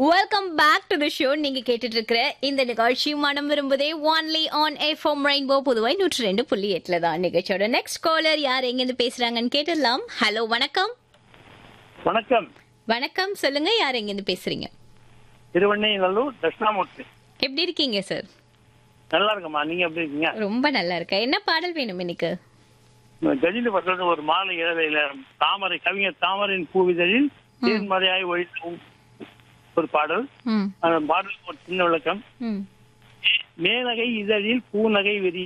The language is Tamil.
welcome back to the show நீங்க கேட்டுட்டு இருக்கிற இந்த நிகழ்ச்சி மனம் விரும்புதே only on F M rainbow Puduvai நூற்றி ரெண்டு புள்ளி எட்டுல தான் நிகழ்ச்சியோட நெக்ஸ்ட் காலர் யார் எங்க இருந்து பேசுறாங்கன்னு கேட்டுடலாம் ஹலோ வணக்கம் வணக்கம் வணக்கம் சொல்லுங்க யார் எங்க இருந்து பேசுறீங்க திருவண்ணைநல்லூர் தட்சிணாமூர்த்தி எப்படி இருக்கீங்க சார் நல்லா இருக்கம்மா நீங்க எப்படி இருக்கீங்க ரொம்ப நல்லா இருக்கேன் என்ன பாடல் வேணும் இன்னைக்கு கஜினி பட்டது ஒரு மாலை இழவையில தாமரை கவிஞர் தாமரையின் பூவிதழில் தேன்மறையாய் ஒழிக்கும் ஒரு பாடல் ம் அந்த பாடலுக்கு ஒரு சின்ன விளக்கம் ம் மேனகை இதழில் பூநகை விரி